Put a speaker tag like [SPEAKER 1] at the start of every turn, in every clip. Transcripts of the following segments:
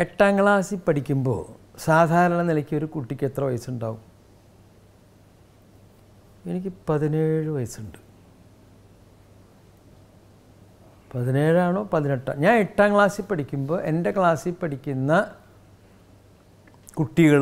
[SPEAKER 1] എട്ടാം ക്ലാസ്സിൽ പഠിക്കുമ്പോൾ സാധാരണ നിലയ്ക്ക് ഒരു കുട്ടിക്ക് എത്ര വയസ്സുണ്ടാവും എനിക്ക് പതിനേഴ് വയസ്സുണ്ട് പതിനേഴാണോ പതിനെട്ടോ ഞാൻ എട്ടാം ക്ലാസ്സിൽ പഠിക്കുമ്പോൾ എൻ്റെ ക്ലാസ്സിൽ പഠിക്കുന്ന കുട്ടികൾ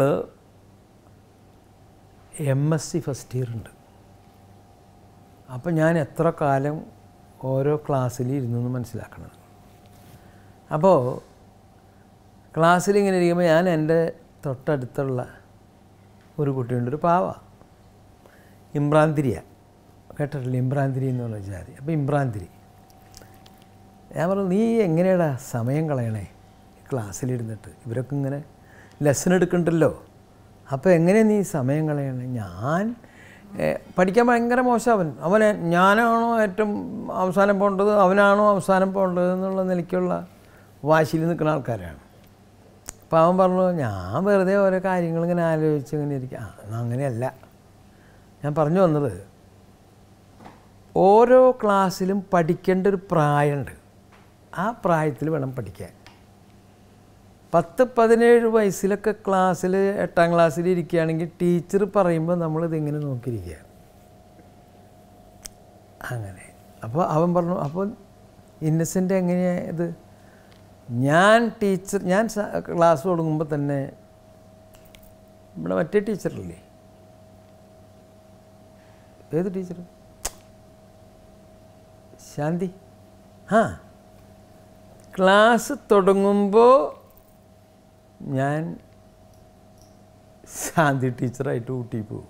[SPEAKER 1] M S C first year ഉണ്ട് അപ്പം ഞാൻ എത്ര കാലം ഓരോ ക്ലാസ്സിൽ ഇരുന്നു എന്ന് മനസ്സിലാക്കണം അപ്പോൾ ക്ലാസ്സിൽ ഇങ്ങനെ ഇരിക്കുമ്പോൾ ഞാൻ എൻ്റെ തൊട്ടടുത്തുള്ള ഒരു കുട്ടിയുണ്ട് ഒരു പാവ ഇമ്രാന്തിരിയ കേട്ടിട്ടില്ല ഇമ്രാന്തിരി എന്ന് പറഞ്ഞ ജാതി അപ്പോൾ ഇമ്രാന്തിരി ഞാൻ പറഞ്ഞു നീ എങ്ങനെയാടാ സമയം കളയണേ ക്ലാസ്സിലിരുന്നിട്ട് ഇവരൊക്കെ ഇങ്ങനെ ലെസൺ എടുക്കണ്ടല്ലോ അപ്പോൾ എങ്ങനെയാണ് നീ സമയം കളയണേ ഞാൻ ഏ, പഠിക്കാൻ ഭയങ്കര മോശം അവൻ അവനെ ഞാനാണോ ഏറ്റവും അവസാനം പോകേണ്ടത് അവനാണോ അവസാനം പോകേണ്ടത് എന്നുള്ള നിലയ്ക്കുള്ള വാശിയിൽ നിൽക്കുന്ന ആൾക്കാരാണ് അപ്പോൾ അവൻ പറഞ്ഞു ഞാൻ വെറുതെ ഓരോ കാര്യങ്ങൾ ഇങ്ങനെ ആലോചിച്ച് ഇങ്ങനെ ഇരിക്കുക ആ എന്നാ അങ്ങനെയല്ല ഞാൻ പറഞ്ഞു വന്നത് ഓരോ ക്ലാസ്സിലും പഠിക്കേണ്ട ഒരു പ്രായമുണ്ട് ആ പ്രായത്തിൽ വേണം പഠിക്കാൻ പത്ത് പതിനേഴ് വയസ്സിലൊക്കെ ക്ലാസ്സിൽ എട്ടാം ക്ലാസ്സിൽ ഇരിക്കുകയാണെങ്കിൽ ടീച്ചർ പറയുമ്പോൾ നമ്മളിത് ഇങ്ങനെ നോക്കിയിരിക്കുക അങ്ങനെ അപ്പോൾ അവൻ പറഞ്ഞു അപ്പോൾ ഇന്നസെൻ്റ് എങ്ങനെയാണ് ഇത് ഞാൻ ടീച്ചർ ഞാൻ സ- ക്ലാസ് തുടങ്ങുമ്പോൾ തന്നെ ഇവിടെ മറ്റേ ടീച്ചറില്ലേ ഏത് ടീച്ചർ ശാന്തി ആ ക്ലാസ് തുടങ്ങുമ്പോൾ ഞാൻ ശാന്തി ടീച്ചറായിട്ട് ഊട്ടി പോകും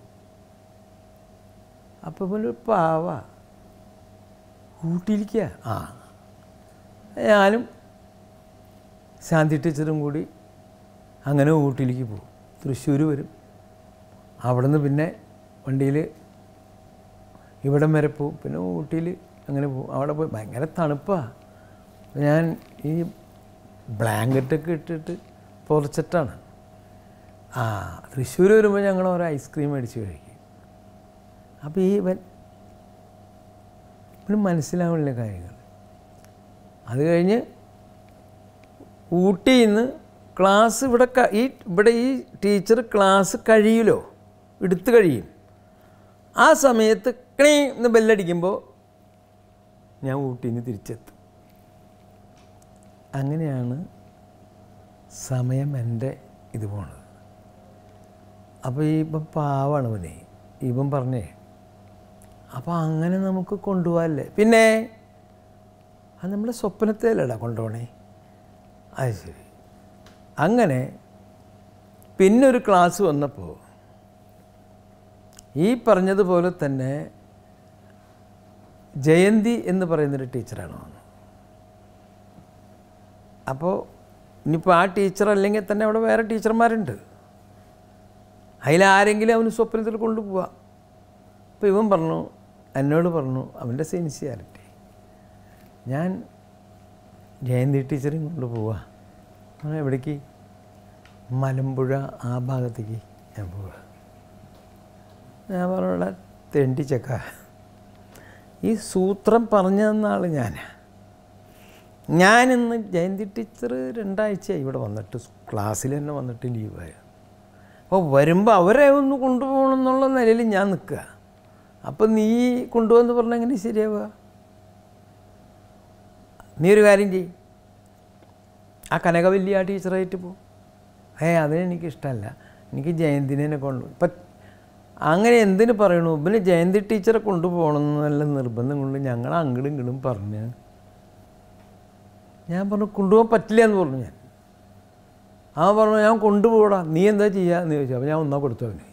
[SPEAKER 1] അപ്പോൾ ഇവനൊരു പാവ ഊട്ടിയിലിരിക്കുക ആ ഞാനും ശാന്തി ടീച്ചറും കൂടി അങ്ങനെ ഊട്ടിയിലേക്ക് പോകും തൃശ്ശൂർ വരും അവിടെ നിന്ന് പിന്നെ വണ്ടിയിൽ ഇവിടം വരെ പോവും പിന്നെ ഊട്ടിയിൽ അങ്ങനെ പോകും അവിടെ പോയി ഭയങ്കര തണുപ്പാണ് ഞാൻ ഈ ബ്ലാങ്കറ്റൊക്കെ ഇട്ടിട്ട് പുറച്ചിട്ടാണ് ആ തൃശ്ശൂർ വരുമ്പോൾ ഞങ്ങൾ ഓരോ ഐസ്ക്രീം മേടിച്ച് കഴിക്കും അപ്പോൾ ഈ ഇവൻ ഇവന് മനസ്സിലാവില്ല കാര്യങ്ങൾ അത് കഴിഞ്ഞ് ഊട്ടിയിൽ നിന്ന് ക്ലാസ് ഇവിടെ ക- ഈ ഇവിടെ ഈ ടീച്ചർ ക്ലാസ് കഴിയുമല്ലോ എടുത്തു കഴിയും ആ സമയത്ത് ക്ലീ എന്ന് ബെല്ലടിക്കുമ്പോൾ ഞാൻ ഊട്ടിയിൽ നിന്ന് തിരിച്ചെത്തും അങ്ങനെയാണ് സമയം എൻ്റെ ഇത് പോണത് അപ്പോൾ ഈ ഇപ്പം പാവാണ് ഇവനെ ഇവൻ പറഞ്ഞേ അപ്പോൾ അങ്ങനെ നമുക്ക് കൊണ്ടുപോകാല്ലേ പിന്നെ അത് നമ്മുടെ സ്വപ്നത്തിലടാ കൊണ്ടുപോകണേ അത് ശരി അങ്ങനെ പിന്നെ ഒരു ക്ലാസ് വന്നപ്പോൾ ഈ പറഞ്ഞതുപോലെ തന്നെ ജയന്തി എന്ന് പറയുന്നൊരു ടീച്ചറാണ് വന്നത് അപ്പോൾ ഇനിയിപ്പോൾ ആ ടീച്ചർ അല്ലെങ്കിൽ തന്നെ അവിടെ വേറെ ടീച്ചർമാരുണ്ട് അതിലാരെങ്കിലും അവന് സ്വപ്നത്തിൽ കൊണ്ടുപോവാം അപ്പോൾ ഇവൻ പറഞ്ഞു എന്നോട് പറഞ്ഞു അവൻ്റെ സിൻസിയാരിറ്റി ഞാൻ ജയന്തി ടീച്ചറെയും കൊണ്ട് പോവാ അവൻ എവിടേക്ക് മലമ്പുഴ ആ ഭാഗത്തേക്ക് ഞാൻ പോവുക ഞാൻ പറഞ്ഞ തെണ്ടി ചെക്ക ഈ സൂത്രം പറഞ്ഞു തന്ന ആൾ ഞാനാ ഞാനിന്ന് ജയന്തി ടീച്ചർ രണ്ടാഴ്ചയായി ഇവിടെ വന്നിട്ട് ക്ലാസ്സിൽ തന്നെ വന്നിട്ട് ലീവായ അപ്പോൾ വരുമ്പോൾ അവരെ ഒന്ന് കൊണ്ടുപോകണം എന്നുള്ള നിലയിൽ ഞാൻ നിൽക്കുക അപ്പം നീ കൊണ്ടുപോകുമെന്ന് പറഞ്ഞാൽ എങ്ങനെ ശരിയാവുക നീ ഒരു കാര്യം ചെയ് ആ കനകവല്ലി ആ ടീച്ചറായിട്ട് പോ ഏ അതിനെനിക്ക് ഇഷ്ടമല്ല എനിക്ക് ജയന്തിനെ കൊണ്ടു ഇപ്പം അങ്ങനെ എന്തിനു പറയണു ഇവന് ജയന്തി ടീച്ചറെ കൊണ്ടുപോകണം എന്നുള്ള നിർബന്ധം കൊണ്ട് ഞങ്ങൾ അങ്ങടും ഇങ്ങടും പറഞ്ഞ് ഞാൻ പറഞ്ഞു കൊണ്ടുപോകാൻ പറ്റില്ല എന്ന് പറഞ്ഞു ഞാൻ അവൻ പറഞ്ഞു ഞാൻ കൊണ്ടുപോടാ നീ എന്താ ചെയ്യുക എന്ന് ചോദിച്ചു അപ്പോൾ ഞാൻ ഒന്നാ കൊടുത്തു അവന്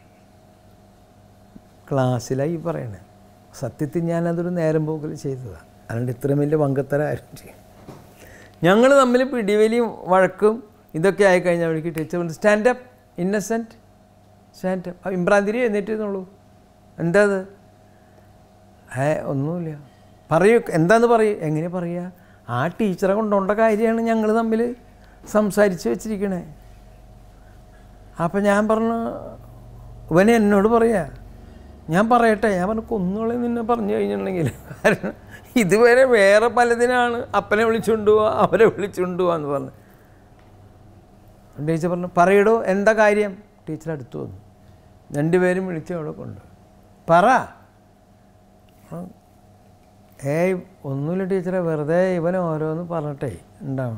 [SPEAKER 1] ക്ലാസ്സിലായി ഈ പറയണേ സത്യത്തിൽ ഞാനതൊരു നേരം പോക്കൽ ചെയ്തതാണ് അതുകൊണ്ട് ഇത്രയും വലിയ വങ്കത്തരം ആരും ചെയ്യും ഞങ്ങൾ തമ്മിൽ പിടിവലിയും വഴക്കും ഇതൊക്കെ ആയിക്കഴിഞ്ഞാൽ ടീച്ചർ പറഞ്ഞു സ്റ്റാൻഡപ്പ് ഇന്നസെൻറ്റ് സ്റ്റാൻഡപ്പ് ആ ഇമ്രാന്തിരി എഴുന്നേറ്റിരുന്നുള്ളൂ എന്താ അത് ഏ ഒന്നുമില്ല പറയൂ എന്താന്ന് പറയൂ എങ്ങനെ പറയുക ആ ടീച്ചറെ കൊണ്ടുകൊണ്ട കാര്യമാണ് ഞങ്ങൾ തമ്മിൽ സംസാരിച്ച് വെച്ചിരിക്കണേ അപ്പം ഞാൻ പറഞ്ഞു ഇവനെ എന്നോട് പറയാ ഞാൻ പറയട്ടെ ഞാൻ പറഞ്ഞു കൊന്നുകളെ നിന്നെ പറഞ്ഞു കഴിഞ്ഞിട്ടുണ്ടെങ്കിൽ കാരണം ഇതുവരെ വേറെ പലതിനാണ് അപ്പനെ വിളിച്ചുകൊണ്ട് പോവാ അവരെ വിളിച്ചുകൊണ്ട് പോവാന്ന് പറഞ്ഞു ടീച്ചർ പറഞ്ഞു പറയടോ എന്താ കാര്യം ടീച്ചർ അടുത്ത് വന്നു രണ്ടുപേരും വിളിച്ച് അവിടെ കൊണ്ട് പറ ആ, ഏയ് ഒന്നുമില്ല ടീച്ചറെ വെറുതെ ഇവൻ ഓരോന്ന് പറഞ്ഞിട്ടേ ഉണ്ടാവണം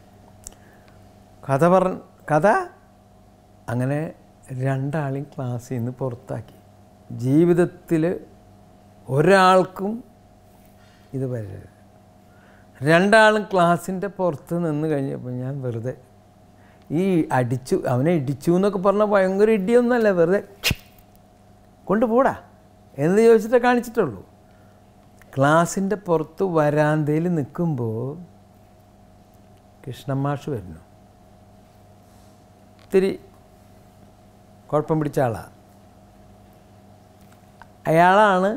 [SPEAKER 1] കഥ പറ കഥ അങ്ങനെ രണ്ടാളെയും ക്ലാസ്സിൽ നിന്ന് പുറത്താക്കി ജീവിതത്തിൽ ഒരാൾക്കും ഇത് വരരുത് രണ്ടാളും ക്ലാസ്സിൻ്റെ പുറത്ത് നിന്ന് കഴിഞ്ഞപ്പോൾ ഞാൻ വെറുതെ ഈ അടിച്ചു അവനെ ഇടിച്ചു എന്നൊക്കെ പറഞ്ഞാൽ ഭയങ്കര ഇടിയൊന്നുമല്ല വെറുതെ കൊണ്ടുപോടാ എന്ന് ചോദിച്ചിട്ടേ കാണിച്ചിട്ടുള്ളൂ ക്ലാസ്സിൻ്റെ പുറത്ത് വരാന്തയിൽ നിൽക്കുമ്പോൾ കൃഷ്ണമാഷ് വരുന്നു ഇത്തിരി കുഴപ്പം പിടിച്ച ആളാണ് അയാളാണ്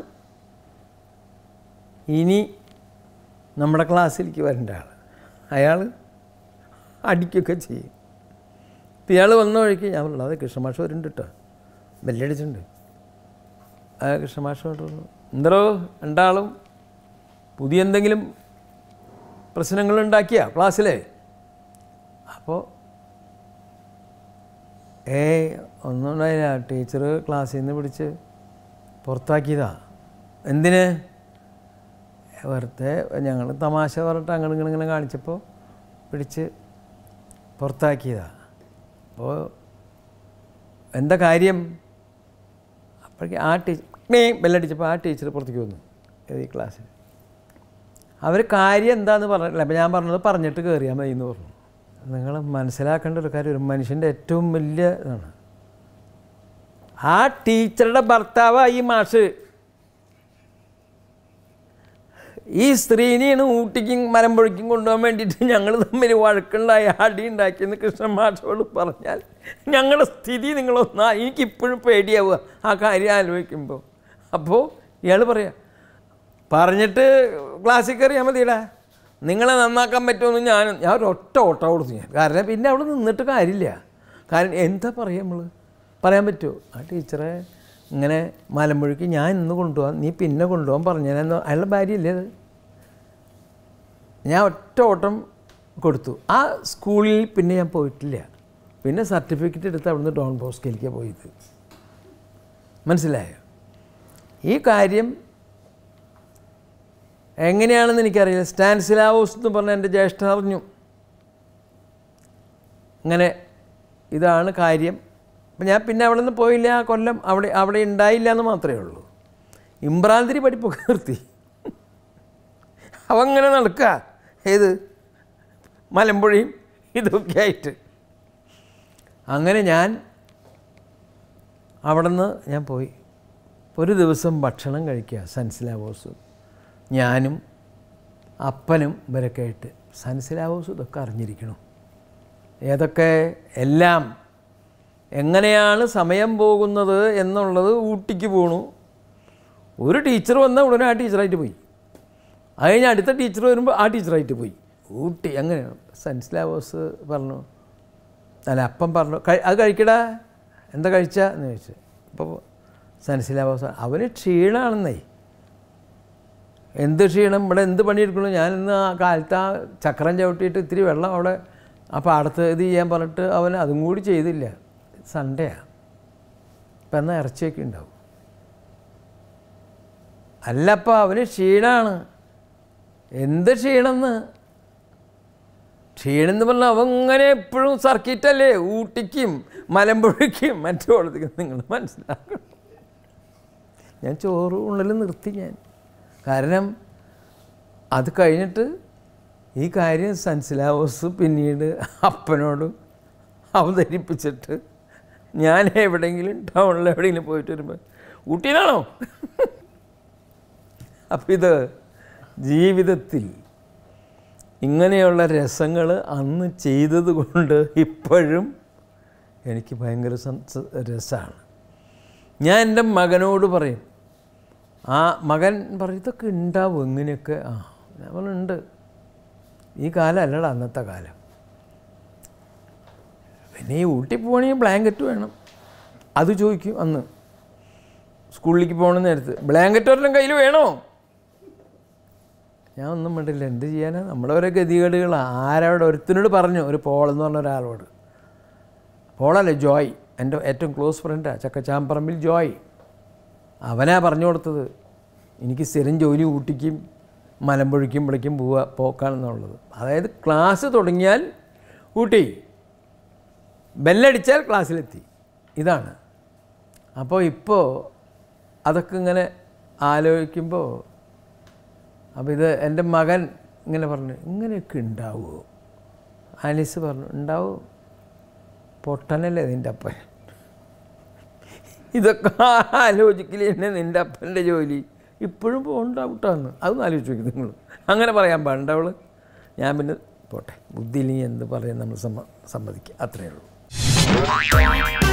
[SPEAKER 1] ഇനി നമ്മുടെ ക്ലാസ്സിലേക്ക് വരേണ്ട ആൾ അയാൾ അടിക്കുകയൊക്കെ ചെയ്യും ഇപ്പം ഇയാൾ വന്ന വഴിക്ക് ഞാൻ പറഞ്ഞു അതെ കൃഷ്ണമാഷ് വരുന്നുണ്ട് കേട്ടോ ബെല്ലടിച്ചിട്ടുണ്ട് ആ കൃഷ്ണമാഷ് പറഞ്ഞു എന്തോ രണ്ടാളും പുതിയ എന്തെങ്കിലും പ്രശ്നങ്ങളുണ്ടാക്കിയ ക്ലാസ്സിലെ അപ്പോൾ ഏയ് ഒന്നും ഉണ്ടായില്ല ടീച്ചർ ക്ലാസ്സിൽ നിന്ന് പിടിച്ച് പുറത്താക്കിയതാ എന്തിന് വെറുതെ ഞങ്ങൾ തമാശ പറഞ്ഞിട്ട് അങ്ങനെ ഇങ്ങനെ ഇങ്ങനെ കാണിച്ചപ്പോൾ പിടിച്ച് പുറത്താക്കിയതാ അപ്പോൾ എന്താ കാര്യം അപ്പോഴേക്ക് ആ ടീച്ചർ മേ ബെല്ലടിച്ചപ്പോൾ ആ ടീച്ചർ പുറത്തേക്ക് വന്നു ഏത് ഈ ക്ലാസ്സിൽ അവർ കാര്യം എന്താന്ന് പറഞ്ഞിട്ടില്ല അപ്പം ഞാൻ പറഞ്ഞത് പറഞ്ഞിട്ട് കയറിയാൽ മതി എന്ന് പറഞ്ഞു നിങ്ങൾ മനസ്സിലാക്കേണ്ട ഒരു കാര്യം ഒരു മനുഷ്യൻ്റെ ഏറ്റവും വലിയ ഇതാണ് ആ ടീച്ചറുടെ ഭർത്താവാ ഈ മാഷ് ഈ സ്ത്രീനെയാണ് ഊട്ടിക്കും മലമ്പുഴയ്ക്കും കൊണ്ടുപോകാൻ വേണ്ടിയിട്ട് ഞങ്ങൾ തമ്മിൽ വഴക്കുണ്ടായി അടി ഉണ്ടാക്കിയെന്ന് കൃഷ്ണൻ മാഷോട് പറഞ്ഞാൽ ഞങ്ങളുടെ സ്ഥിതി നിങ്ങളൊന്നാ എനിക്കിപ്പോഴും പേടിയാവുക ആ കാര്യം ആലോചിക്കുമ്പോൾ അപ്പോൾ ഇയാൾ പറയാ പറഞ്ഞിട്ട് ക്ലാസ്സിൽ കയറിയാൽ മതിയടാ നിങ്ങളെ നന്നാക്കാൻ പറ്റുമെന്ന് ഞാൻ ഞാൻ ഒരു ഒറ്റ ഓട്ടം കൊടുത്തു ഞാൻ കാരണം പിന്നെ അവിടെ നിന്നിട്ട് കാര്യമില്ല കാരണം എന്താ പറയുക നമ്മൾ പറയാൻ പറ്റുമോ ആ ടീച്ചറെ ഇങ്ങനെ മലമ്പുഴയ്ക്ക് ഞാൻ ഇന്ന് കൊണ്ടുപോകാം നീ പിന്നെ കൊണ്ടുപോകാൻ പറഞ്ഞാലെന്നോ അയാളുടെ ഭാര്യയല്ലേ അത് ഞാൻ ഒറ്റ ഓട്ടം കൊടുത്തു ആ സ്കൂളിൽ പിന്നെ ഞാൻ പോയിട്ടില്ല പിന്നെ സർട്ടിഫിക്കറ്റ് എടുത്ത് അവിടുന്ന് ഡോൺ ബോസ്കയിലേക്ക് പോയത് മനസ്സിലായോ ഈ കാര്യം എങ്ങനെയാണെന്ന് എനിക്കറിയില്ല സ്റ്റാൻസിലാവോസ് എന്ന് പറഞ്ഞ എൻ്റെ ജ്യേഷ്ഠൻ അറിഞ്ഞു ഇങ്ങനെ ഇതാണ് കാര്യം അപ്പം ഞാൻ പിന്നെ അവിടെ നിന്ന് പോയില്ല ആ കൊല്ലം അവിടെ അവിടെ ഉണ്ടായില്ല എന്ന് മാത്രമേ ഉള്ളൂ ഇമ്രാന്തിരി പഠിപ്പൊക്കെ നിർത്തി അവങ്ങനെ നടക്കുക ഏത് മലമ്പുഴയും ഇതൊക്കെ ആയിട്ട് അങ്ങനെ ഞാൻ അവിടെ നിന്ന് ഞാൻ പോയി ഒരു ദിവസം ഭക്ഷണം കഴിക്കുക സൻസിലാവോസ് ഞാനും അപ്പനും ഇവരൊക്കെ ആയിട്ട് സൻസിലാവോസ് ഇതൊക്കെ അറിഞ്ഞിരിക്കണം ഏതൊക്കെ എല്ലാം എങ്ങനെയാണ് സമയം പോകുന്നത് എന്നുള്ളത് ഊട്ടിക്ക് പോണു ഒരു ടീച്ചർ വന്നാൽ ഉടനെ ആ ടീച്ചറായിട്ട് പോയി അത് കഴിഞ്ഞ് അടുത്ത ടീച്ചർ വരുമ്പോൾ ആ ടീച്ചറായിട്ട് പോയി ഊട്ടി അങ്ങനെയാണ് സൻസ്ലാവോസ് പറഞ്ഞു അല്ല അപ്പം പറഞ്ഞു കഴി- അത് കഴിക്കടാ എന്താ കഴിച്ച എന്ന് ചോദിച്ചു അപ്പോൾ സൻസിലാവോസ് അവന് ക്ഷീണമാണെന്നേ എന്ത് ക്ഷീണം ഇവിടെ എന്ത് പണിയെടുക്കണു ഞാൻ ഇന്ന് ആ കാലത്ത് ആ ചക്രം ചവിട്ടിയിട്ട് ഇത്തിരി വെള്ളം അവിടെ ആ പാടത്ത് ഇത് ചെയ്യാൻ പറഞ്ഞിട്ട് അവൻ അതും കൂടി ചെയ്തില്ല സൺഡേയാണ് ഇപ്പം എന്നാൽ ഇറച്ചിയൊക്കെ ഉണ്ടാവും അല്ലപ്പോൾ അവന് ക്ഷീണമാണ് എന്ത് ക്ഷീണമെന്ന് ക്ഷീണം എന്ന് പറഞ്ഞാൽ അവൻ ഇങ്ങനെ എപ്പോഴും സർക്കിറ്റല്ലേ ഊട്ടിക്കും മലമ്പുഴയ്ക്കും മറ്റുള്ളതിക്കും നിങ്ങൾ മനസ്സിലാക്കണം ഞാൻ ചോറ് ഉള്ളിൽ നിർത്തി ഞാൻ കാരണം അത് കഴിഞ്ഞിട്ട് ഈ കാര്യം സൻസിലാവോസ് പിന്നീട് അപ്പനോട് അവതരിപ്പിച്ചിട്ട് ഞാൻ എവിടെയെങ്കിലും ടൗണിൽ എവിടെയെങ്കിലും പോയിട്ട് വരുമ്പോൾ ഊട്ടിയിലാണോ അപ്പം ഇത് ജീവിതത്തിൽ ഇങ്ങനെയുള്ള രസങ്ങൾ അന്ന് ചെയ്തത് കൊണ്ട് ഇപ്പോഴും എനിക്ക് ഭയങ്കര രസമാണ് ഞാൻ എൻ്റെ മകനോട് പറയും ആ മകൻ പറയും ഇതൊക്കെ ഉണ്ടാവും ഇങ്ങനെയൊക്കെ ആ ഞാൻ പറഞ്ഞുണ്ട് ഈ കാലം അല്ലടാ അന്നത്തെ കാലം പിന്നെ ഈ ഊട്ടി പോകണമെങ്കിൽ ബ്ലാങ്കറ്റ് വേണം അത് ചോദിക്കും അന്ന് സ്കൂളിലേക്ക് പോകണ നേരത്ത് ബ്ലാങ്കറ്റ് ഒരെണ്ണം കയ്യിൽ വേണോ ഞാൻ ഒന്നും വേണ്ടില്ല എന്ത് ചെയ്യാനാ നമ്മുടെ ഓരോ ഗതികേടുകൾ ആരവിടെ ഒരുത്തിനോട് പറഞ്ഞു ഒരു പോളെന്ന് പറഞ്ഞ ഒരാളോട് പോളല്ലേ ജോയ് എൻ്റെ ഏറ്റവും ക്ലോസ് ഫ്രണ്ടാണ് ചക്കച്ചാമ്പറമ്പിൽ ജോയ് അവനാ പറഞ്ഞു കൊടുത്തത് എനിക്ക് സ്ഥിരം ജോലി ഊട്ടിക്കും മലമ്പുഴയ്ക്കും വിളിക്കും പോവുക പോക്കാണെന്നുള്ളത് അതായത് ക്ലാസ് തുടങ്ങിയാൽ ഊട്ടി ബെല്ലടിച്ചാൽ ക്ലാസ്സിലെത്തി ഇതാണ് അപ്പോൾ ഇപ്പോൾ അതൊക്കെ ഇങ്ങനെ ആലോചിക്കുമ്പോൾ അപ്പോൾ ഇത് എൻ്റെ മകൻ ഇങ്ങനെ പറഞ്ഞു ഇങ്ങനെയൊക്കെ ഉണ്ടാവുമോ ആലീസ് പറഞ്ഞു ഉണ്ടാവും പൊട്ടനല്ലേ നിൻ്റെ അപ്പൻ ഇതൊക്കെ ആലോചിക്കലേ തന്നെ നിൻ്റെ അപ്പൻ്റെ ജോലി ഇപ്പോഴും പോകണ്ടാവട്ടാന്ന് അതൊന്നും ആലോചിച്ച് നോക്കി നിങ്ങൾ അങ്ങനെ പറയാൻ പാടുണ്ട അവൾ ഞാൻ പിന്നെ പോട്ടെ ബുദ്ധിയില്ലെങ്കിൽ എന്ത് പറയാൻ നമ്മൾ സമ്മ സമ്മതിക്കുക അത്രയേ ഉള്ളൂ